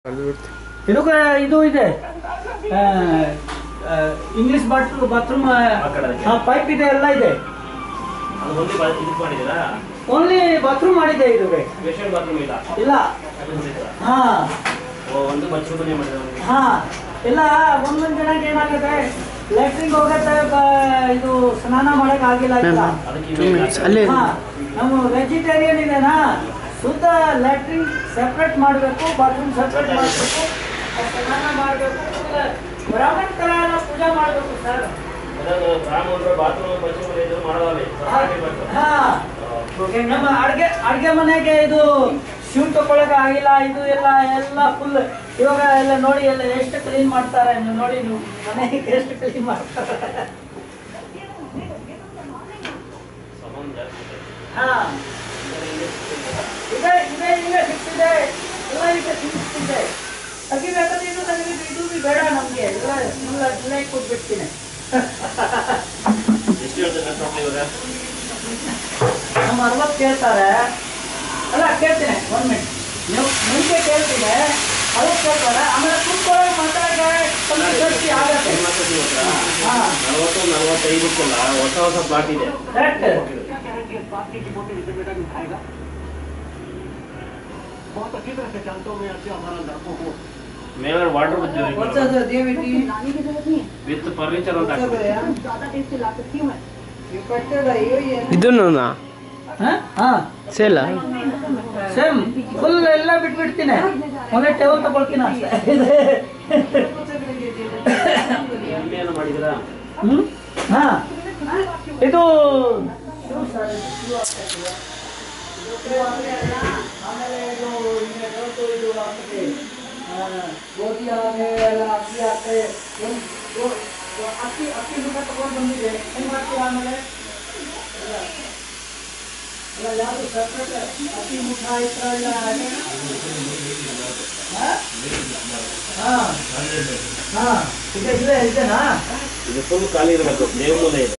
ಇದು ಕ- ಇದು ಇದೆ ಇಂಗ್ಲಿಷ್ ಬಾತ್ ಬಾತ್ರೂಮ್ ಪೈಪ್ ಇದೆ ಎಲ್ಲ ಇದೆ ಅದು ಒಂದೇ ಬಾ- ಇದಕ್ಕೆ ಮಾಡಿದ್ದೀರಾ ಓನ್ಲಿ ಬಾತ್ರೂಮ್ ಮಾಡಿದೆ ಇದು ವೆಸ್ಟರ್ನ್ ಬಾತ್ರೂಮ್ ಇಲ್ಲ ಇಲ್ಲ ಅದು ಒಂದಿಲ್ಲ. ಹಾ ಓ, ಒಂದು ಬಚ್ಚಲು ಮನೆ ಮಾಡಿದ್ರೆ ಒಂದು. ಹಾ ಇಲ್ಲ ಒಂದೊಂದ್ ಜನಕ್ಕೆ ಏನಾಗುತ್ತೆ ಲ್ಯಾಟ್ರಿನ್ ಹೋಗತ್ತೆ ಬ- ಇದು ಸ್ನಾನ ಮಾಡಕ್ ಆಗಿಲ್ಲ ಇಲ್ಲ ಅದಕ್ಕೆ ಇವಾಗ ಅಲ್ಲೇ ಹಾ ನಮ್ಮ ವೆಜಿಟೇರಿಯನ್ ಇದೆನಾ ಶುದ್ಧ ಲ್ಯಾಟ್ರಿನ್ ಸೆಪ್ರೇಟ್ ಮಾಡಬೇಕು ಬಾತ್ರೂಮ್ ಸೆಪ್ರೇಟ್ ಮಾಡಬೇಕು ಸ್ನಾನ ಮಾಡಬೇಕು ಬ್ರಾಹ್ಮಣ ತರ ಎಲ್ಲ ಪೂಜೆ ಮಾಡಬೇಕು ಸರ್ ಅದನ್ನು ಬ್ರಾಹ್ಮಣರು ಬಾತ್ರೂಮ್ ಬಚ್ಚಲು ಮನೆ ಇದು ಮಾಡೋದಲ್ಲ ಸಪ್ರೇಟ್ ಬಾತ್ರೂಮ್. ಹಾ ನಮ್ಮ ಅಡ್ಗೆ ಅಡ್ಗೆ ಮನೆಗೆ ಇದು ಶೂ ತಗೊಳಕ್ ಆಗಿಲ್ಲ ಇದು ಎಲ್ಲ ಎಲ್ಲ ಫುಲ್ ಇವಾಗ ಎಲ್ಲ ನೋಡಿ ಎಲ್ಲ ಎಷ್ಟು ಕ್ಲೀನ್ ಮಾಡ್ತಾರೆ ನೀವು ನೋಡಿ ನೀವು ಮನೆಗೆ ಎಷ್ಟು ಕ್ಲೀನ್ ಮಾಡ್ತಾರೆ ಸಾಮಾನು ಜಾಸ್ತಿ ಇದೆ. ಹಾ ಇದೆ ಇದೆ ಇದೆ ಸಿಕ್ತಿದೆ ಎಲ್ಲ ಇದೆ ಸಿಕ್ತಿದೆ ತೆಗಿಬೇಕಾದ್ರೆ ಇದು ತೆಗಿಬೇಕು ಇದು ಬಿ ಬೇಡ ನಮ್ಗೆ ಎಲ್ಲ ಎಲ್ಲ ಇಲ್ಲೇ ಕೂತ್ಬಿಡ್ತೀನಿ ಎಷ್ಟು ಹೇಳ್ತಾರೆ ಟೋಟಲ್ ಇವಾಗ ನಮ್ಮ ಅರವತ್ತು ಕೇಳ್ತಾರೆ ಅಲ್ಲ ಕೇಳ್ತೀನಿ ಒಂದು ಮಿನಿಟ್ ನೀವು ಮುಂಚೆ ಕೇಳ್ತೀನಿ ಅರವತ್ತು ಕೇಳ್ತಾರೆ ಆಮೇಲೆ ಕೂತ್ಕೊಳ್ಳೋ ಮಾತಾಡಕ್ಕೆ ಸ್ವಲ್ಪ ಜಾಸ್ತಿ ಆಗತ್ತೆ ಮಾತಾಡ್ತೀವಿ ಹತ್ರ. ಹಾ ನಲವತ್ತು ನಲವತ್ತೈದಕ್ಕೆಲ್ಲ ಹೊಸ ಹೊಸ ಪ್ಲಾಟ್ ಇದೆ ಕರೆಕ್ಟ್ ಮೇಲೆ ವಾಟರ್ लाने की जरूरत नहीं है ವಿತ್ ಫರ್ನಿಚರ್ ಅಂತ ಹಾಕ್ಬೇಕು. ज्यादा टेस्ट ला सकती हूँ मैं ಇದನ್ನು ಹಾಂ ಸೇಲ ಸೇಮ್ ಫುಲ್ ಎಲ್ಲ ಬಿಟ್ಬಿಡ್ತೀನಿ ಮೊದಲೇ ಟೇಬಲ್ ತಗೊಳ್ತೀನಿ ಅಷ್ಟೇ ಇನ್ನೇನು ಮಾಡಿದ್ದೀರಾ ಹ್ಮ್ ಹಾ ಇದು ಆಮೇಲೆ ಇದು ಹಿಂಗೆ ದೊಡ್ಡ ಇದು ಆಗ್ತದೆ. ಆ, ಗೋಧಿ ಹಾಗೆ ಎಲ್ಲ ಅಕ್ಕಿ ಹಾಕ್ತದೆ ಒಂದ್ ಗೋ- ಗೋ- ಅಕ್ಕಿ ಅಕ್ಕಿ ಊಟ ತಗೊಂಡು ಬಂದಿದೆ ಹೆಂಗ್ ಮಾಡ್ತೀರಾ ಆಮೇಲೆ ಎಲ್ಲ ಎಲ್ಲ ಯಾವುದು ಸಪ್ರೇಟ್ ಅಕ್ಕಿ ಊಟ ಈ ಥರ ಎಲ್ಲ ಹಾ? ಹಾ ಹಾ ಇದೆ ಇದೆ ಇದೆನಾ ಇದು ಫುಲ್ ಖಾಲಿ ಇರಬೇಕು ದೇವ್ರ ಮೂಲೆ ಇದೆ